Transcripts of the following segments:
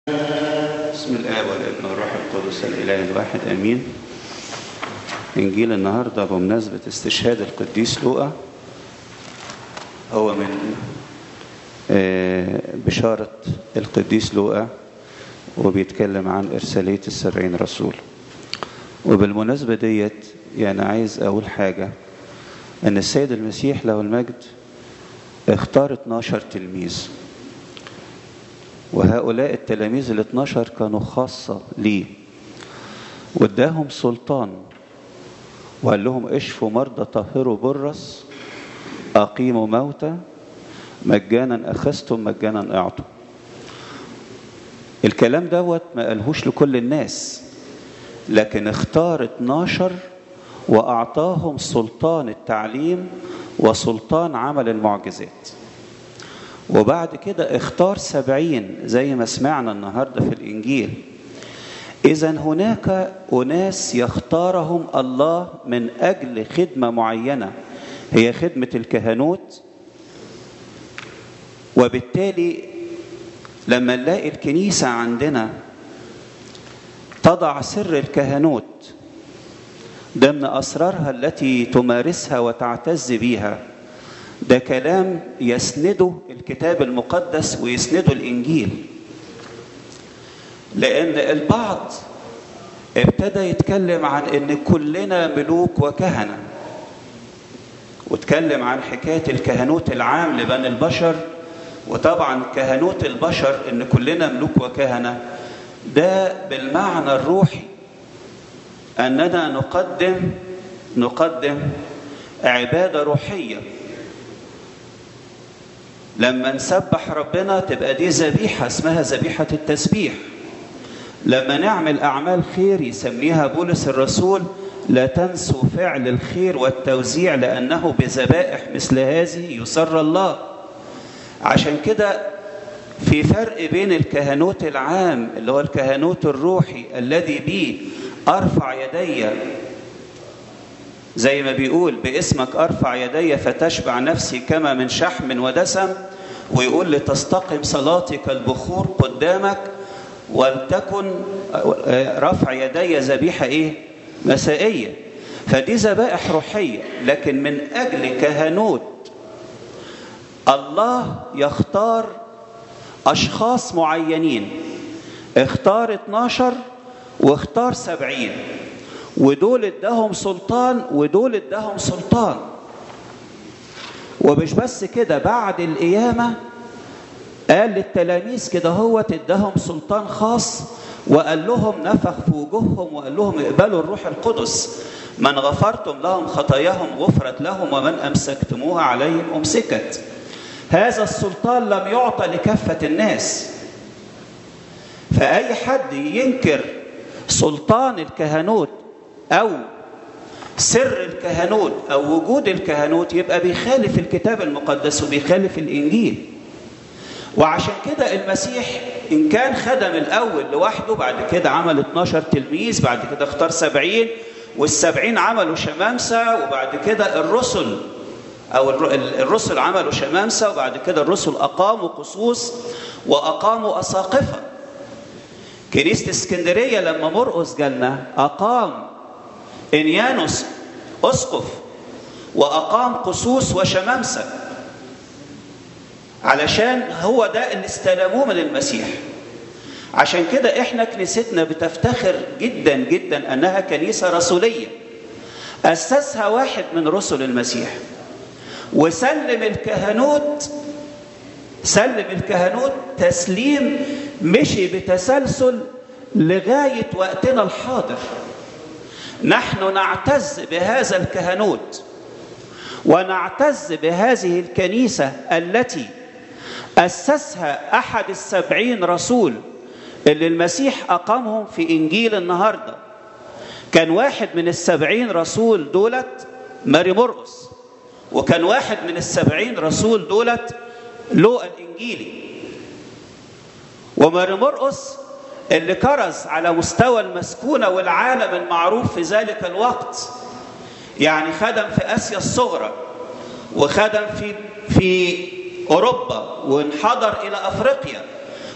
بسم الآب والابن والروح القدس الإله الواحد آمين إنجيل النهاردة بمناسبة استشهاد القديس لوقا هو من آه، بشارة القديس لوقا وبيتكلم عن إرسالية السبعين رسول وبالمناسبة ديت يعني عايز أقول حاجة أن السيد المسيح له المجد اختار 12 تلميذ وهؤلاء التلاميذ ال 12 كانوا خاصة ليه واداهم سلطان وقال لهم اشفوا مرضى طهروا برص أقيموا موتى مجانا أخذتم مجانا أعطوا الكلام دوت ما قالهوش لكل الناس لكن اختار 12 وأعطاهم سلطان التعليم وسلطان عمل المعجزات وبعد كده اختار سبعين زي ما سمعنا النهاردة في الإنجيل إذا هناك أناس يختارهم الله من أجل خدمة معينة هي خدمة الكهنوت وبالتالي لما نلاقي الكنيسة عندنا تضع سر الكهنوت ضمن أسرارها التي تمارسها وتعتز بيها ده كلام يسنده الكتاب المقدس ويسنده الإنجيل لأن البعض ابتدى يتكلم عن ان كلنا ملوك وكهنه واتكلم عن حكايه الكهنوت العام لبني البشر وطبعا كهنوت البشر ان كلنا ملوك وكهنه ده بالمعنى الروحي اننا نقدم نقدم عباده روحيه لما نسبح ربنا تبقى دي ذبيحه اسمها ذبيحه التسبيح لما نعمل أعمال خير يسميها بولس الرسول لا تنسوا فعل الخير والتوزيع لأنه بذبائح مثل هذه يسر الله عشان كده في فرق بين الكهنوت العام اللي هو الكهنوت الروحي الذي به أرفع يدي زي ما بيقول باسمك أرفع يدي فتشبع نفسي كما من شحم ودسم ويقول لتستقم صلاتي كالبخور قدامك ولتكن رفع يدي ذبيحة إيه؟ مسائية فدي ذبائح روحية لكن من أجل كهنوت الله يختار أشخاص معينين اختار 12 واختار 70 ودول ادهم سلطان ودول ادهم سلطان ومش بس كده بعد القيامه قال للتلاميذ كده هو ادهم سلطان خاص وقال لهم نفخ في وجوههم وقال لهم اقبلوا الروح القدس من غفرتم لهم خطاياهم غفرت لهم ومن امسكتموها عليهم امسكت هذا السلطان لم يعطى لكافه الناس فاي حد ينكر سلطان الكهنوت او سر الكهنوت او وجود الكهنوت يبقى بيخالف الكتاب المقدس وبيخالف الانجيل وعشان كده المسيح إن كان خدم الأول لوحده بعد كده عمل 12 تلميذ بعد كده اختار 70 والسبعين عملوا شمامسة وبعد كده الرسل أو الرسل عملوا شمامسة وبعد كده الرسل أقاموا قصوص وأقاموا أساقفة كنيسة اسكندرية لما مرقس جالنا أقام إنيانوس أسقف وأقام قصوص وشمامسة علشان هو ده اللي استلموه من المسيح عشان كده احنا كنيستنا بتفتخر جدا جدا انها كنيسه رسوليه اسسها واحد من رسل المسيح وسلم الكهنوت سلم الكهنوت تسليم مشي بتسلسل لغايه وقتنا الحاضر نحن نعتز بهذا الكهنوت ونعتز بهذه الكنيسه التي أسسها أحد السبعين رسول اللي المسيح أقامهم في إنجيل النهاردة كان واحد من السبعين رسول دولت ماري مرقس وكان واحد من السبعين رسول دولت لوقا الإنجيلي وماري مرقس اللي كرز على مستوى المسكونة والعالم المعروف في ذلك الوقت يعني خدم في آسيا الصغرى وخدم في في أوروبا وانحدر إلى أفريقيا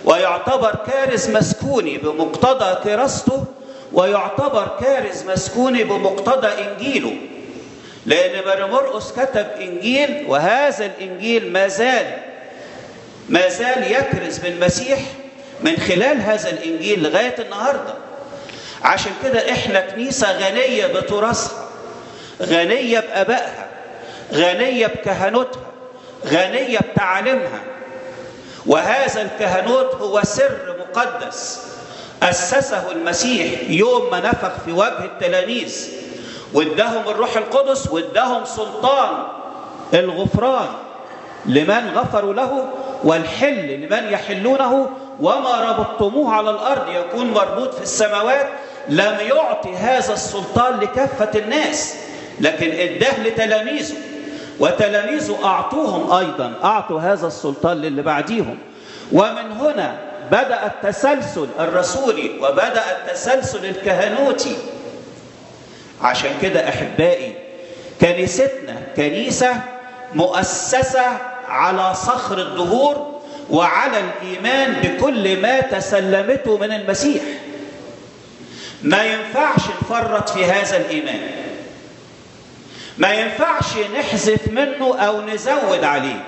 ويعتبر كارز مسكوني بمقتضى كراسته ويعتبر كارز مسكوني بمقتضى انجيله لان ماري مرقس كتب انجيل وهذا الانجيل ما زال ما زال يكرز بالمسيح من خلال هذا الانجيل لغايه النهارده عشان كده احنا كنيسه غنيه بتراثها غنيه بابائها غنيه بكهنوتها غنيه بتعاليمها وهذا الكهنوت هو سر مقدس اسسه المسيح يوم ما نفخ في وجه التلاميذ واداهم الروح القدس واداهم سلطان الغفران لمن غفروا له والحل لمن يحلونه وما ربطتموه على الارض يكون مربوط في السماوات لم يعطي هذا السلطان لكافه الناس لكن اداه لتلاميذه وتلاميذه اعطوهم ايضا اعطوا هذا السلطان للي بعديهم ومن هنا بدا التسلسل الرسولي وبدا التسلسل الكهنوتي عشان كده احبائي كنيستنا كنيسه مؤسسه على صخر الدهور وعلى الايمان بكل ما تسلمته من المسيح ما ينفعش نفرط في هذا الايمان ما ينفعش نحذف منه او نزود عليه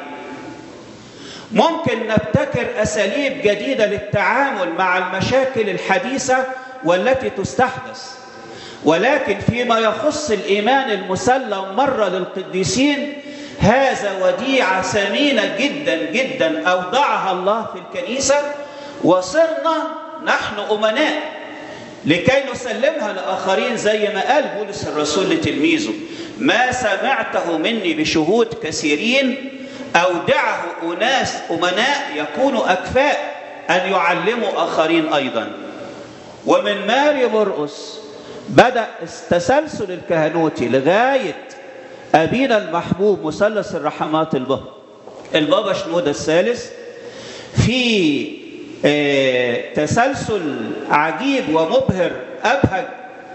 ممكن نبتكر اساليب جديده للتعامل مع المشاكل الحديثه والتي تستحدث ولكن فيما يخص الايمان المسلم مره للقديسين هذا وديعه ثمينه جدا جدا اودعها الله في الكنيسه وصرنا نحن امناء لكي نسلمها لاخرين زي ما قال بولس الرسول لتلميذه ما سمعته مني بشهود كثيرين اودعه اناس امناء يكونوا اكفاء ان يعلموا اخرين ايضا ومن ماري مرقس بدا التسلسل الكهنوتي لغايه ابينا المحبوب مثلث الرحمات البابا البابا شنوده الثالث في تسلسل عجيب ومبهر ابهج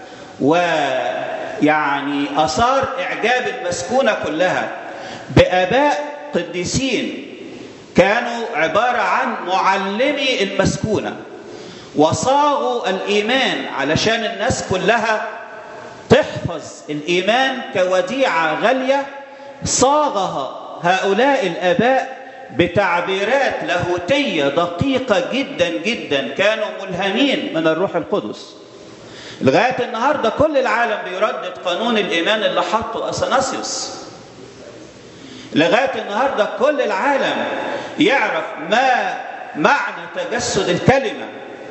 ويعني اثار اعجاب المسكونه كلها باباء قديسين كانوا عباره عن معلمي المسكونه وصاغوا الايمان علشان الناس كلها تحفظ الايمان كوديعه غاليه صاغها هؤلاء الاباء بتعبيرات لاهوتيه دقيقه جدا جدا كانوا ملهمين من الروح القدس لغايه النهارده كل العالم بيردد قانون الايمان اللي حطه اثناسيوس لغايه النهارده كل العالم يعرف ما معنى تجسد الكلمه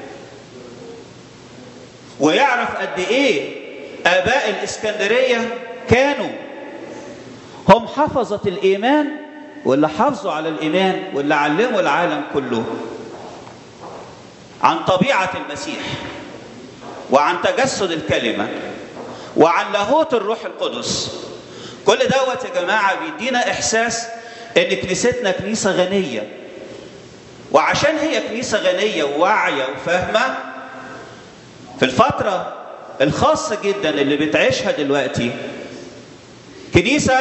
ويعرف قد ايه اباء الاسكندريه كانوا هم حفظه الايمان واللي حافظوا على الايمان واللي علموا العالم كله عن طبيعه المسيح وعن تجسد الكلمه وعن لاهوت الروح القدس كل دوت يا جماعه بيدينا احساس ان كنيستنا كنيسه غنيه وعشان هي كنيسه غنيه وواعيه وفاهمه في الفتره الخاصه جدا اللي بتعيشها دلوقتي كنيسه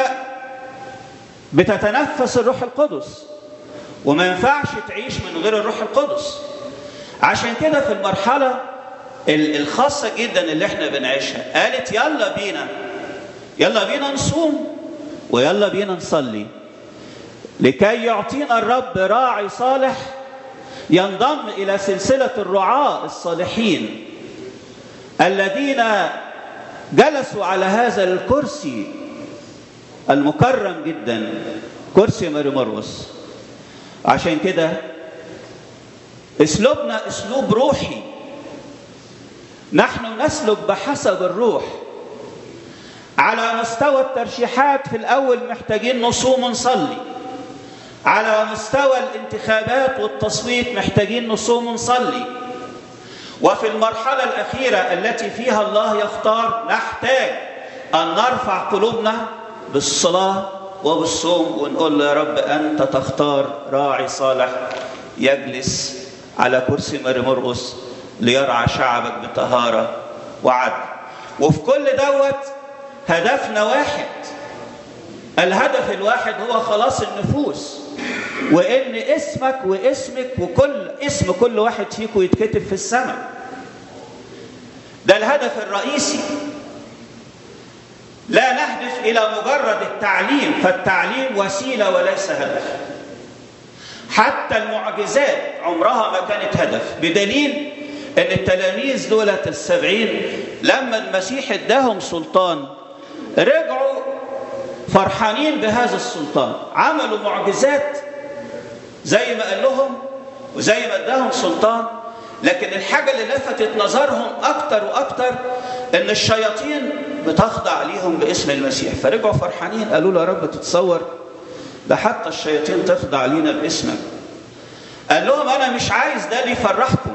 بتتنفس الروح القدس وما ينفعش تعيش من غير الروح القدس عشان كده في المرحله الخاصه جدا اللي احنا بنعيشها قالت يلا بينا يلا بينا نصوم ويلا بينا نصلي لكي يعطينا الرب راعي صالح ينضم الى سلسله الرعاة الصالحين الذين جلسوا على هذا الكرسي المكرم جدا كرسي ماري مرقس عشان كده اسلوبنا اسلوب روحي نحن نسلك بحسب الروح على مستوى الترشيحات في الاول محتاجين نصوم ونصلي على مستوى الانتخابات والتصويت محتاجين نصوم ونصلي وفي المرحله الاخيره التي فيها الله يختار نحتاج ان نرفع قلوبنا بالصلاه وبالصوم ونقول له يا رب انت تختار راعي صالح يجلس على كرسي ماري مرقس ليرعى شعبك بطهاره وعدل وفي كل دوت هدفنا واحد الهدف الواحد هو خلاص النفوس وان اسمك واسمك وكل اسم كل واحد فيكم يتكتب في السماء ده الهدف الرئيسي لا نهدف الى مجرد التعليم فالتعليم وسيله وليس هدف حتى المعجزات عمرها ما كانت هدف بدليل ان التلاميذ دولة السبعين لما المسيح اداهم سلطان رجعوا فرحانين بهذا السلطان عملوا معجزات زي ما قال لهم وزي ما اداهم سلطان لكن الحاجة اللي لفتت نظرهم أكتر وأكتر إن الشياطين بتخضع ليهم باسم المسيح فرجعوا فرحانين قالوا له يا رب تتصور ده حتى الشياطين تخضع لينا باسمك قال لهم أنا مش عايز ده اللي يفرحكم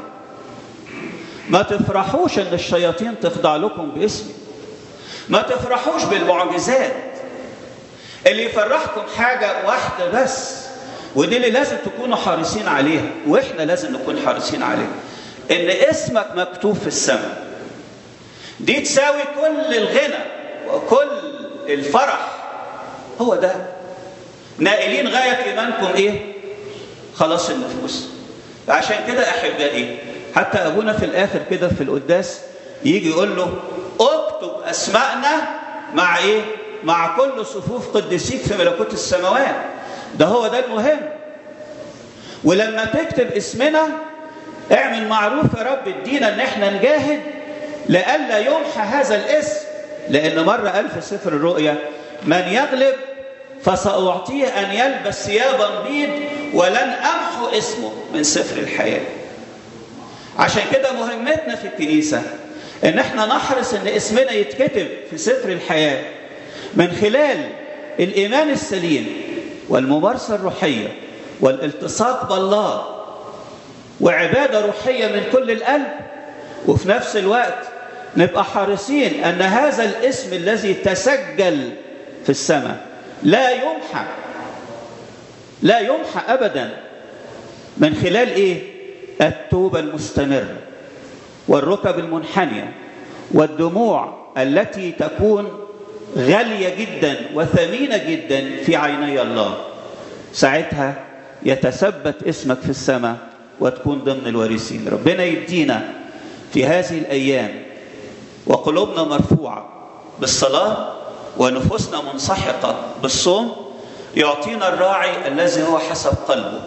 ما تفرحوش إن الشياطين تخضع لكم باسمي ما تفرحوش بالمعجزات اللي يفرحكم حاجة واحدة بس ودي اللي لازم تكونوا حريصين عليها واحنا لازم نكون حريصين عليها ان اسمك مكتوب في السماء دي تساوي كل الغنى وكل الفرح هو ده نائلين غاية إيمانكم إيه؟ خلاص النفوس عشان كده أحبائي حتى أبونا في الآخر كده في القداس يجي يقول له اكتب أسماءنا مع إيه؟ مع كل صفوف قديسيك في ملكوت السماوات ده هو ده المهم ولما تكتب اسمنا اعمل معروف يا رب ادينا ان احنا نجاهد لئلا يمحى هذا الاسم لان مره قال في سفر الرؤيا من يغلب فساعطيه ان يلبس ثيابا بيض ولن امحو اسمه من سفر الحياه عشان كده مهمتنا في الكنيسه ان احنا نحرص ان اسمنا يتكتب في سفر الحياه من خلال الايمان السليم والممارسه الروحيه والالتصاق بالله وعباده روحيه من كل القلب وفي نفس الوقت نبقى حريصين ان هذا الاسم الذي تسجل في السماء لا يمحى لا يمحى ابدا من خلال ايه التوبه المستمره والركب المنحنيه والدموع التي تكون غاليه جدا وثمينه جدا في عيني الله ساعتها يتثبت اسمك في السماء وتكون ضمن الوارثين ربنا يدينا في هذه الايام وقلوبنا مرفوعه بالصلاه ونفوسنا منسحقه بالصوم يعطينا الراعي الذي هو حسب قلبه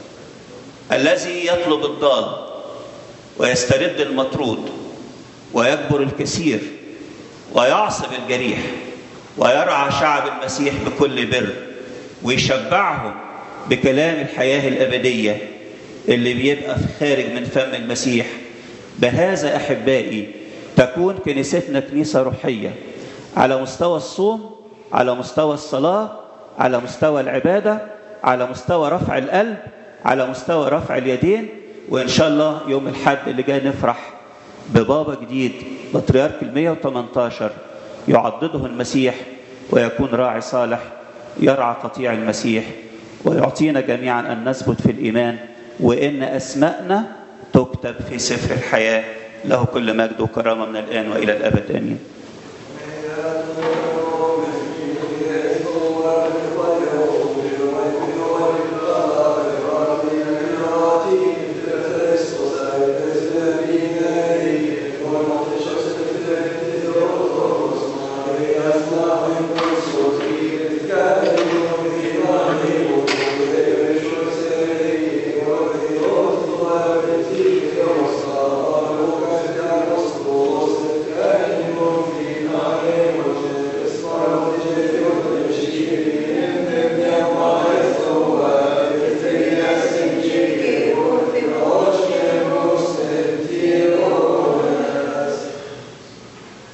الذي يطلب الضال ويسترد المطرود ويكبر الكثير ويعصب الجريح ويرعى شعب المسيح بكل بر ويشبعهم بكلام الحياه الابديه اللي بيبقى في خارج من فم المسيح بهذا احبائي تكون كنيستنا كنيسه روحيه على مستوى الصوم على مستوى الصلاه على مستوى العباده على مستوى رفع القلب على مستوى رفع اليدين وان شاء الله يوم الحد اللي جاي نفرح ببابا جديد بطريرك ال 118 يعضده المسيح ويكون راعي صالح يرعى قطيع المسيح ويعطينا جميعا ان نثبت في الايمان وان اسماءنا تكتب في سفر الحياه له كل مجد وكرامه من الان والى الابد امين. Thank you.